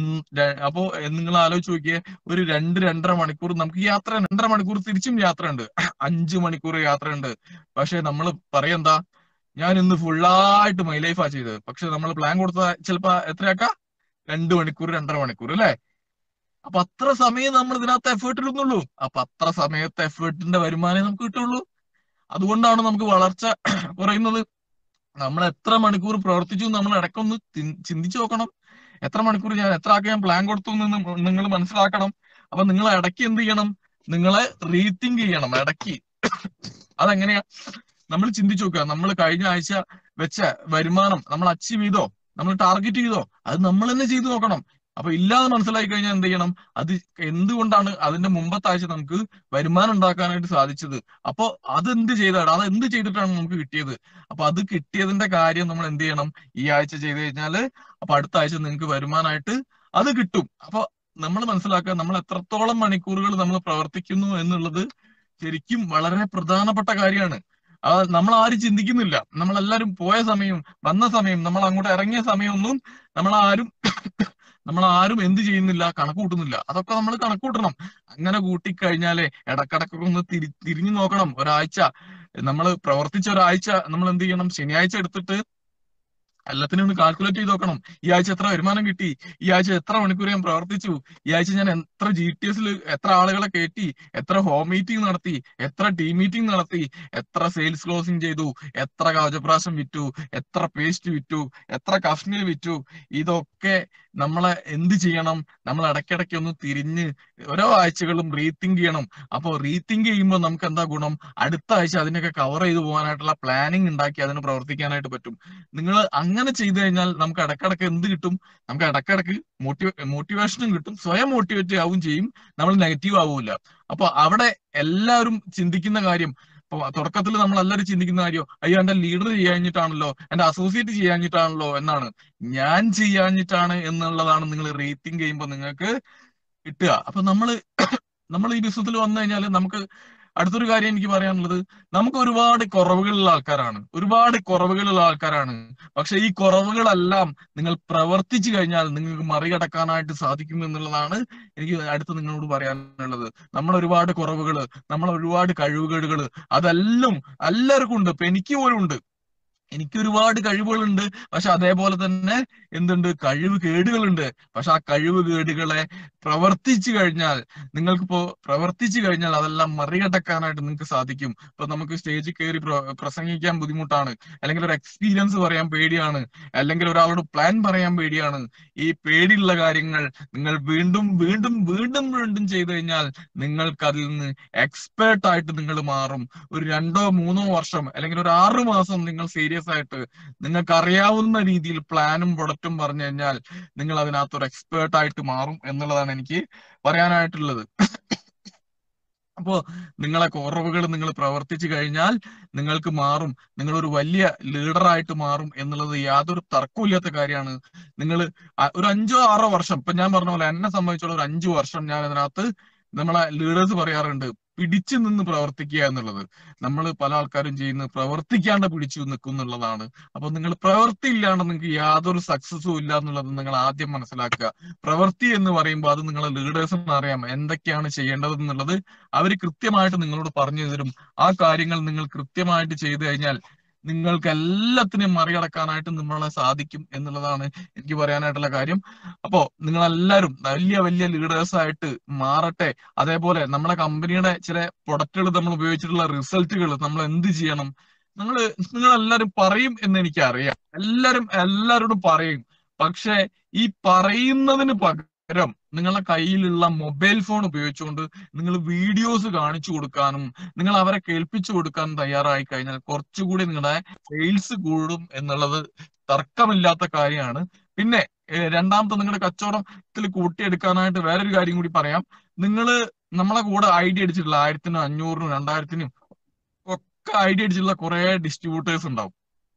അപ്പോ നിങ്ങൾ ആലോചിച്ച് നോക്കിയേ ഒരു രണ്ട് രണ്ടര മണിക്കൂർ നമുക്ക് യാത്ര രണ്ടര മണിക്കൂർ തിരിച്ചും യാത്ര ഉണ്ട് അഞ്ചു മണിക്കൂർ യാത്ര ഉണ്ട് പക്ഷെ നമ്മൾ പറയെന്താ ഞാൻ ഇന്ന് ഫുള്ളായിട്ട് മൈ ലൈഫാ ചെയ്തത് പക്ഷെ നമ്മൾ പ്ലാൻ കൊടുത്ത ചിലപ്പോ എത്രയാക്ക രണ്ട് മണിക്കൂർ രണ്ടര മണിക്കൂർ അല്ലെ അപ്പൊ അത്ര സമയം നമ്മൾ ഇതിനകത്ത് എഫേർട്ട് ഇടുന്നുള്ളൂ അപ്പൊ അത്ര സമയത്തെ എഫേർട്ടിന്റെ വരുമാനമേ നമുക്ക് കിട്ടുള്ളൂ അതുകൊണ്ടാണ് നമുക്ക് വളർച്ച കുറയുന്നത് നമ്മൾ എത്ര മണിക്കൂർ പ്രവർത്തിച്ചു നമ്മൾ ഇടയ്ക്കൊന്ന് ചിന്തിച്ചു നോക്കണം എത്ര മണിക്കൂർ ഞാൻ എത്ര ആക്കി ഞാൻ പ്ലാൻ കൊടുത്തു എന്ന് നിങ്ങൾ മനസ്സിലാക്കണം അപ്പൊ നിങ്ങൾ ഇടയ്ക്ക് എന്ത് ചെയ്യണം നിങ്ങളെ റീതിങ്ക് ചെയ്യണം ഇടയ്ക്ക് അതെങ്ങനെയാ നമ്മൾ ചിന്തിച്ചു നോക്കുക നമ്മൾ കഴിഞ്ഞ ആഴ്ച വെച്ച വരുമാനം നമ്മൾ അച്ചീവ് ചെയ്തോ നമ്മൾ ടാർഗറ്റ് ചെയ്തോ അത് നമ്മൾ തന്നെ ചെയ്തു നോക്കണം അപ്പൊ ഇല്ലാതെ മനസ്സിലാക്കി കഴിഞ്ഞാൽ എന്ത് ചെയ്യണം അത് എന്തുകൊണ്ടാണ് അതിന്റെ മുമ്പത്തെ ആഴ്ച നമുക്ക് വരുമാനം ഉണ്ടാക്കാനായിട്ട് സാധിച്ചത് അപ്പൊ അത് എന്ത് ചെയ്താണ് അത് എന്ത് ചെയ്തിട്ടാണ് നമുക്ക് കിട്ടിയത് അപ്പൊ അത് കിട്ടിയതിന്റെ കാര്യം നമ്മൾ എന്ത് ചെയ്യണം ഈ ആഴ്ച ചെയ്ത് കഴിഞ്ഞാല് അപ്പൊ അടുത്ത ആഴ്ച നിങ്ങൾക്ക് വരുമാനമായിട്ട് അത് കിട്ടും അപ്പൊ നമ്മൾ മനസ്സിലാക്കുക നമ്മൾ എത്രത്തോളം മണിക്കൂറുകൾ നമ്മൾ പ്രവർത്തിക്കുന്നു എന്നുള്ളത് ശരിക്കും വളരെ പ്രധാനപ്പെട്ട കാര്യമാണ് ആ നമ്മൾ ആരും ചിന്തിക്കുന്നില്ല നമ്മളെല്ലാരും പോയ സമയം വന്ന സമയം നമ്മൾ അങ്ങോട്ട് ഇറങ്ങിയ സമയമൊന്നും നമ്മൾ ആരും നമ്മൾ ആരും എന്ത് ചെയ്യുന്നില്ല കണക്ക് കൂട്ടുന്നില്ല അതൊക്കെ നമ്മൾ കണക്ക് കൂട്ടണം അങ്ങനെ കൂട്ടിക്കഴിഞ്ഞാലേ ഇടക്കിടക്കൊക്കെ ഒന്ന് തിരി തിരിഞ്ഞു നോക്കണം ഒരാഴ്ച നമ്മൾ പ്രവർത്തിച്ച ഒരാഴ്ച നമ്മൾ എന്ത് ചെയ്യണം ശനിയാഴ്ച എടുത്തിട്ട് എല്ലാത്തിനും ഒന്ന് കാൽക്കുലേറ്റ് ചെയ്ത് നോക്കണം ഈ ആഴ്ച എത്ര വരുമാനം കിട്ടി ഈ ആഴ്ച എത്ര മണിക്കൂർ ഞാൻ പ്രവർത്തിച്ചു ഈ ആഴ്ച ഞാൻ എത്ര ജി ടി എസിൽ എത്ര ആളുകളെ കയറ്റി എത്ര ഹോം മീറ്റിംഗ് നടത്തി എത്ര ടീം മീറ്റിംഗ് നടത്തി എത്ര സെയിൽസ് ക്ലോസിംഗ് ചെയ്തു എത്ര കവചപ്രാശം വിറ്റു എത്ര പേസ്റ്റ് വിറ്റു എത്ര കഫ്നിൽ വിറ്റു ഇതൊക്കെ നമ്മളെ എന്ത് ചെയ്യണം നമ്മൾ ഇടയ്ക്കിടയ്ക്ക് ഒന്ന് തിരിഞ്ഞ് ഓരോ ആഴ്ചകളും റീതിങ്ക് ചെയ്യണം അപ്പോൾ റീതിങ്ക് ചെയ്യുമ്പോൾ നമുക്ക് എന്താ ഗുണം അടുത്ത ആഴ്ച അതിനൊക്കെ കവർ ചെയ്ത് പോകാനായിട്ടുള്ള പ്ലാനിങ് ഉണ്ടാക്കി അതിന് പ്രവർത്തിക്കാനായിട്ട് പറ്റും നിങ്ങൾ അങ്ങനെ ചെയ്തു കഴിഞ്ഞാൽ നമുക്ക് ഇടക്കിടക്ക് എന്ത് കിട്ടും നമുക്ക് ഇടക്കിടക്ക് മോട്ടിവേ മോട്ടിവേഷനും കിട്ടും സ്വയം മോട്ടിവേറ്റ് ആവും ചെയ്യും നമ്മൾ നെഗറ്റീവ് ആവൂല അപ്പൊ അവിടെ എല്ലാവരും ചിന്തിക്കുന്ന കാര്യം ഇപ്പൊ തുടക്കത്തിൽ നമ്മൾ എല്ലാവരും ചിന്തിക്കുന്ന കാര്യം അയ്യോ എന്റെ ലീഡർ ചെയ്യാഞ്ഞിട്ടാണല്ലോ എന്റെ അസോസിയേറ്റ് ചെയ്യാഞ്ഞിട്ടാണല്ലോ എന്നാണ് ഞാൻ ചെയ്യാഞ്ഞിട്ടാണ് എന്നുള്ളതാണ് നിങ്ങൾ റേറ്റിംഗ് ചെയ്യുമ്പോൾ നിങ്ങൾക്ക് കിട്ടുക അപ്പൊ നമ്മൾ നമ്മൾ ഈ ബിസിനസ്സിൽ വന്നു കഴിഞ്ഞാൽ നമുക്ക് അടുത്തൊരു കാര്യം എനിക്ക് പറയാനുള്ളത് നമുക്ക് ഒരുപാട് കുറവുകളുള്ള ആൾക്കാരാണ് ഒരുപാട് കുറവുകളുള്ള ആൾക്കാരാണ് പക്ഷെ ഈ കുറവുകളെല്ലാം നിങ്ങൾ പ്രവർത്തിച്ചു കഴിഞ്ഞാൽ നിങ്ങൾക്ക് മറികടക്കാനായിട്ട് സാധിക്കും എന്നുള്ളതാണ് എനിക്ക് അടുത്ത് നിങ്ങളോട് പറയാനുള്ളത് നമ്മൾ ഒരുപാട് കുറവുകൾ നമ്മൾ ഒരുപാട് കഴിവുകേടുകൾ അതെല്ലാം എല്ലാവർക്കും ഉണ്ട് ഇപ്പൊ എനിക്ക് പോലും ഉണ്ട് എനിക്ക് ഒരുപാട് കഴിവുകളുണ്ട് പക്ഷെ അതേപോലെ തന്നെ എന്തുണ്ട് കഴിവ് കേടുകളുണ്ട് പക്ഷെ ആ കഴിവ് കേടുകളെ പ്രവർത്തിച്ചു കഴിഞ്ഞാൽ നിങ്ങൾക്കിപ്പോ പ്രവർത്തിച്ചു കഴിഞ്ഞാൽ അതെല്ലാം മറികടക്കാനായിട്ട് നിങ്ങൾക്ക് സാധിക്കും ഇപ്പൊ നമുക്ക് സ്റ്റേജിൽ കയറി പ്ര- പ്രസംഗിക്കാൻ ബുദ്ധിമുട്ടാണ് അല്ലെങ്കിൽ ഒരു എക്സ്പീരിയൻസ് പറയാൻ പേടിയാണ് അല്ലെങ്കിൽ ഒരാളോട് പ്ലാൻ പറയാൻ പേടിയാണ് ഈ പേടിയുള്ള കാര്യങ്ങൾ നിങ്ങൾ വീണ്ടും വീണ്ടും വീണ്ടും വീണ്ടും ചെയ്തു കഴിഞ്ഞാൽ നിങ്ങൾക്ക് അതിൽ നിന്ന് എക്സ്പേർട്ട് ആയിട്ട് നിങ്ങൾ മാറും ഒരു രണ്ടോ മൂന്നോ വർഷം അല്ലെങ്കിൽ ഒരു ആറു മാസം നിങ്ങൾ സീരിയസ് ആയിട്ട് നിങ്ങൾക്ക് അറിയാവുന്ന രീതിയിൽ പ്ലാനും പ്രൊഡക്റ്റും പറഞ്ഞു കഴിഞ്ഞാൽ നിങ്ങൾ അതിനകത്ത് ഒരു എക്സ്പേർട്ട് ആയിട്ട് മാറും എന്നുള്ളതാണ് എനിക്ക് പറയാനായിട്ടുള്ളത് അപ്പോ നിങ്ങളെ കുറവുകൾ നിങ്ങൾ പ്രവർത്തിച്ചു കഴിഞ്ഞാൽ നിങ്ങൾക്ക് മാറും നിങ്ങൾ ഒരു വലിയ ലീഡറായിട്ട് മാറും എന്നുള്ളത് യാതൊരു തർക്കമില്ലാത്ത കാര്യമാണ് നിങ്ങൾ ഒരു അഞ്ചോ ആറോ വർഷം ഇപ്പൊ ഞാൻ പറഞ്ഞ പോലെ എന്നെ സംബന്ധിച്ചുള്ള ഒരു അഞ്ചു വർഷം ഞാൻ അതിനകത്ത് നമ്മളെ ലീഡേഴ്സ് പറയാറുണ്ട് പിടിച്ചു നിന്ന് പ്രവർത്തിക്കുക എന്നുള്ളത് നമ്മൾ പല ആൾക്കാരും ചെയ്യുന്നത് പ്രവർത്തിക്കാണ്ട് പിടിച്ചു നിൽക്കും എന്നുള്ളതാണ് അപ്പൊ നിങ്ങൾ പ്രവൃത്തി ഇല്ലാണ്ട് നിങ്ങൾക്ക് യാതൊരു സക്സസും ഇല്ല എന്നുള്ളത് നിങ്ങൾ ആദ്യം മനസ്സിലാക്കുക പ്രവൃത്തി എന്ന് പറയുമ്പോൾ അത് നിങ്ങളെ ലീഡേഴ്സിന് അറിയാം എന്തൊക്കെയാണ് ചെയ്യേണ്ടത് എന്നുള്ളത് അവർ കൃത്യമായിട്ട് നിങ്ങളോട് പറഞ്ഞു തരും ആ കാര്യങ്ങൾ നിങ്ങൾ കൃത്യമായിട്ട് ചെയ്തു കഴിഞ്ഞാൽ നിങ്ങൾക്ക് എല്ലാത്തിനെയും മറികടക്കാനായിട്ട് നമ്മളെ സാധിക്കും എന്നുള്ളതാണ് എനിക്ക് പറയാനായിട്ടുള്ള കാര്യം അപ്പോ നിങ്ങളെല്ലാവരും വലിയ വലിയ ലീഡേഴ്സ് ആയിട്ട് മാറട്ടെ അതേപോലെ നമ്മുടെ കമ്പനിയുടെ ചില പ്രൊഡക്റ്റുകൾ നമ്മൾ ഉപയോഗിച്ചിട്ടുള്ള റിസൾട്ടുകൾ നമ്മൾ എന്ത് ചെയ്യണം നിങ്ങൾ നിങ്ങൾ എല്ലാവരും പറയും എന്ന് എനിക്കറിയാം എല്ലാരും എല്ലാവരോടും പറയും പക്ഷെ ഈ പറയുന്നതിന് പകരം നിങ്ങളുടെ കയ്യിലുള്ള മൊബൈൽ ഫോൺ ഉപയോഗിച്ചുകൊണ്ട് നിങ്ങൾ വീഡിയോസ് കാണിച്ചു കൊടുക്കാനും നിങ്ങൾ അവരെ കേൾപ്പിച്ചു കൊടുക്കാനും തയ്യാറായി കഴിഞ്ഞാൽ കുറച്ചുകൂടി നിങ്ങളുടെ സെയിൽസ് കൂടും എന്നുള്ളത് തർക്കമില്ലാത്ത കാര്യമാണ് പിന്നെ ഏഹ് രണ്ടാമത്തെ നിങ്ങളുടെ കച്ചവടത്തിൽ കൂട്ടിയെടുക്കാനായിട്ട് വേറൊരു കാര്യം കൂടി പറയാം നിങ്ങൾ നമ്മളെ കൂടെ ഐഡിയ അടിച്ചിട്ടുള്ള ആയിരത്തിനും അഞ്ഞൂറിനും രണ്ടായിരത്തിനും ഒക്കെ ഐഡിയ അടിച്ചിട്ടുള്ള കുറെ ഡിസ്ട്രിബ്യൂട്ടേഴ്സ് ഉണ്ടാവും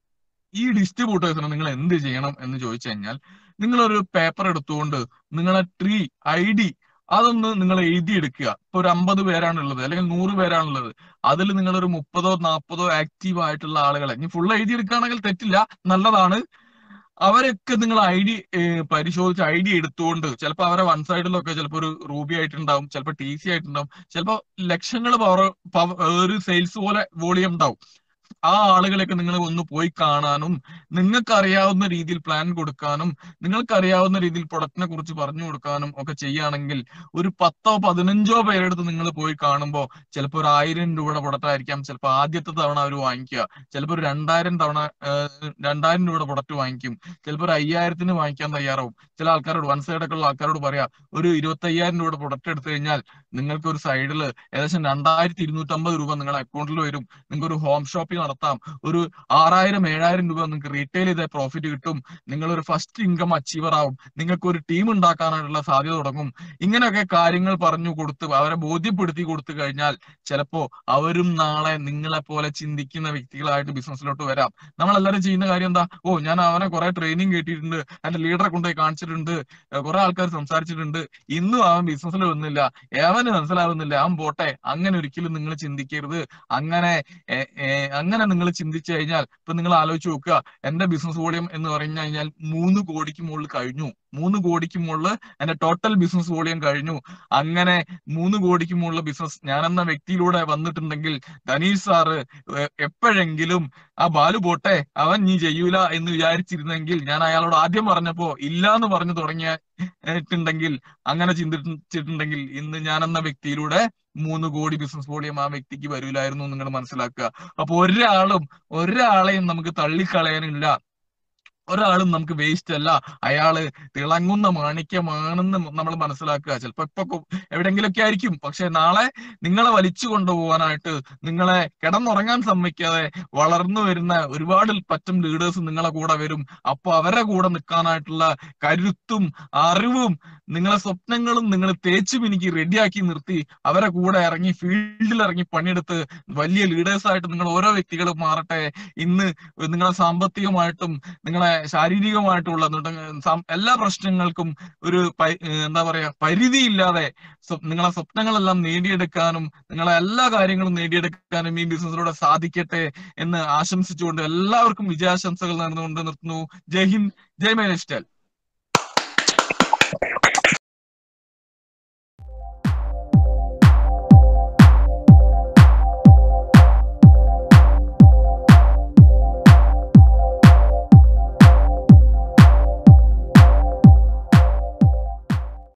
ഈ ഡിസ്ട്രിബ്യൂട്ടേഴ്സിന് നിങ്ങൾ എന്ത് ചെയ്യണം എന്ന് ചോദിച്ചു കഴിഞ്ഞാൽ നിങ്ങളൊരു പേപ്പർ എടുത്തുകൊണ്ട് നിങ്ങളെ ട്രീ ഐ ഡി അതൊന്ന് നിങ്ങൾ എഴുതിയെടുക്കുക ഇപ്പൊ ഒരു അമ്പത് പേരാണുള്ളത് അല്ലെങ്കിൽ നൂറ് പേരാണുള്ളത് അതിൽ നിങ്ങൾ ഒരു മുപ്പതോ നാൽപ്പതോ ആക്റ്റീവ് ആയിട്ടുള്ള ആളുകളെ ഇനി ഫുൾ എഴുതിയെടുക്കുകയാണെങ്കിൽ തെറ്റില്ല നല്ലതാണ് അവരൊക്കെ നിങ്ങൾ ഐ ഡി പരിശോധിച്ച് ഐ ഡി എടുത്തുകൊണ്ട് ചിലപ്പോൾ അവരെ വൺ സൈഡിലൊക്കെ ചിലപ്പോൾ ഒരു റൂബി ആയിട്ടുണ്ടാവും ചിലപ്പോൾ ടി സി ആയിട്ടുണ്ടാവും ചിലപ്പോൾ ലക്ഷങ്ങൾ പവർ ഒരു സെയിൽസ് പോലെ വോളിയം ഉണ്ടാവും ആ ആളുകളെയൊക്കെ നിങ്ങൾ ഒന്ന് പോയി കാണാനും നിങ്ങൾക്ക് അറിയാവുന്ന രീതിയിൽ പ്ലാൻ കൊടുക്കാനും നിങ്ങൾക്ക് അറിയാവുന്ന രീതിയിൽ പ്രൊഡക്റ്റിനെ കുറിച്ച് പറഞ്ഞു കൊടുക്കാനും ഒക്കെ ചെയ്യുകയാണെങ്കിൽ ഒരു പത്തോ പതിനഞ്ചോ പേരെടുത്ത് നിങ്ങൾ പോയി കാണുമ്പോൾ ചിലപ്പോൾ ഒരു ആയിരം രൂപയുടെ പ്രൊഡക്റ്റ് ആയിരിക്കാം ചിലപ്പോൾ ആദ്യത്തെ തവണ അവർ വാങ്ങിക്കുക ചിലപ്പോൾ ഒരു രണ്ടായിരം തവണ ഏഹ്, രണ്ടായിരം രൂപയുടെ പ്രൊഡക്റ്റ് വാങ്ങിക്കും ചിലപ്പോൾ ഒരു അയ്യായിരത്തിന് വാങ്ങിക്കാൻ തയ്യാറാവും ചില ആൾക്കാരോട് വൺ സൈഡ് ഒക്കെ ഉള്ള ആൾക്കാരോട് പറയാ ഒരു ഇരുപത്തി അയ്യായിരം രൂപയുടെ പ്രൊഡക്റ്റ് എടുത്തു കഴിഞ്ഞാൽ നിങ്ങൾക്ക് ഒരു സൈഡിൽ ഏകദേശം രണ്ടായിരത്തി ഇരുന്നൂറ്റമ്പത് രൂപ നിങ്ങളുടെ അക്കൗണ്ടിൽ വരും നിങ്ങൾക്ക് ഒരു ഹോം ഷോപ്പിംഗ് നടത്താം ഒരു ആറായിരം ഏഴായിരം രൂപ നിങ്ങൾക്ക് റീറ്റെയിൽ ചെയ്ത പ്രോഫിറ്റ് കിട്ടും നിങ്ങൾ ഒരു ഫസ്റ്റ് ഇൻകം അച്ചീവർ ആവും നിങ്ങൾക്ക് ഒരു ടീം ഉണ്ടാക്കാനായിട്ടുള്ള സാധ്യത തുടങ്ങും ഇങ്ങനെയൊക്കെ കാര്യങ്ങൾ പറഞ്ഞു കൊടുത്ത് അവരെ ബോധ്യപ്പെടുത്തി കൊടുത്തു കഴിഞ്ഞാൽ ചിലപ്പോ അവരും നാളെ നിങ്ങളെ പോലെ ചിന്തിക്കുന്ന വ്യക്തികളായിട്ട് ബിസിനസ്സിലോട്ട് വരാം നമ്മളെല്ലാവരും ചെയ്യുന്ന കാര്യം എന്താ ഓ ഞാൻ അവനെ കുറെ ട്രെയിനിങ് കേട്ടിട്ടുണ്ട് എന്റെ ലീഡറെ കൊണ്ടുപോയി കാണിച്ചിട്ടുണ്ട് ഏഹ് കുറെ ആൾക്കാർ സംസാരിച്ചിട്ടുണ്ട് ഇന്നും അവൻ ബിസിനസ്സിൽ വന്നില്ല അവന് മനസ്സിലാവുന്നില്ല അവൻ പോട്ടെ അങ്ങനെ ഒരിക്കലും നിങ്ങൾ ചിന്തിക്കരുത് അങ്ങനെ ഏ, ഏ, അങ്ങനെ നിങ്ങൾ ചിന്തിച്ചു കഴിഞ്ഞാൽ ഇപ്പൊ നിങ്ങൾ ആലോചിച്ച് നോക്കുക എന്റെ ബിസിനസ് വോളിയം എന്ന് പറഞ്ഞു കഴിഞ്ഞാൽ മൂന്ന് കോടിക്ക് മുകളിൽ കഴിഞ്ഞു മൂന്ന് കോടിക്ക് മുകളിൽ എന്റെ ടോട്ടൽ ബിസിനസ് വോളിയം കഴിഞ്ഞു അങ്ങനെ മൂന്ന് കോടിക്ക് മുകളിൽ ബിസിനസ് ഞാൻ എന്ന വ്യക്തിയിലൂടെ വന്നിട്ടുണ്ടെങ്കിൽ ധനീഷ് സാറ് എ- എപ്പോഴെങ്കിലും ആ ബാലു പോട്ടെ അവൻ നീ ചെയ്യൂല എന്ന് വിചാരിച്ചിരുന്നെങ്കിൽ ഞാൻ അയാളോട് ആദ്യം പറഞ്ഞപ്പോ ഇല്ല എന്ന് പറഞ്ഞു തുടങ്ങിയ ിട്ടുണ്ടെങ്കിൽ അങ്ങനെ ചിന്തിച്ചിട്ടുണ്ടെങ്കിൽ ഇന്ന് ഞാൻ എന്ന വ്യക്തിയിലൂടെ മൂന്ന് കോടി ബിസിനസ് വോളിയം ആ വ്യക്തിക്ക് വരൂലായിരുന്നു എന്ന് നിങ്ങൾ മനസ്സിലാക്കുക അപ്പൊ ഒരാളും ഒരാളെയും നമുക്ക് തള്ളിക്കളയാനില്ല ഒരാളും നമുക്ക് വേസ്റ്റ് അല്ല അയാള് തിളങ്ങുന്ന മാണിക്യമാണെന്ന് നമ്മൾ മനസ്സിലാക്കുക ചിലപ്പോ ഇപ്പൊ കൊ- എവിടെങ്കിലൊക്കെ ആയിരിക്കും പക്ഷെ നാളെ നിങ്ങളെ വലിച്ചു കൊണ്ടുപോകാനായിട്ട് നിങ്ങളെ കിടന്നുറങ്ങാൻ സമ്മതിക്കാതെ വളർന്നു വരുന്ന ഒരുപാട് പറ്റും ലീഡേഴ്സ് നിങ്ങളെ കൂടെ വരും അപ്പൊ അവരുടെ കൂടെ നിൽക്കാനായിട്ടുള്ള കരുത്തും അറിവും നിങ്ങളെ സ്വപ്നങ്ങളും നിങ്ങൾ തേച്ചു മിനുക്കി റെഡിയാക്കി നിർത്തി അവരെ കൂടെ ഇറങ്ങി ഫീൽഡിൽ ഇറങ്ങി പണിയെടുത്ത് വലിയ ലീഡേഴ്സ് ആയിട്ട് നിങ്ങൾ ഓരോ വ്യക്തികളും മാറട്ടെ ഇന്ന് നിങ്ങളെ സാമ്പത്തികമായിട്ടും നിങ്ങളെ ശാരീരികമായിട്ടുള്ള നുട- സം- എല്ലാ പ്രശ്നങ്ങൾക്കും ഒരു പ- എന്താ പറയാ പരിധിയില്ലാതെ സ്വ- നിങ്ങളെ സ്വപ്നങ്ങളെല്ലാം നേടിയെടുക്കാനും നിങ്ങളെ എല്ലാ കാര്യങ്ങളും നേടിയെടുക്കാനും ഈ ബിസിനസ്സിലൂടെ സാധിക്കട്ടെ എന്ന് ആശംസിച്ചുകൊണ്ട് എല്ലാവർക്കും വിജയാശംസകൾ നേർന്നുകൊണ്ട് നിർത്തുന്നു Jai Hind Jai my life style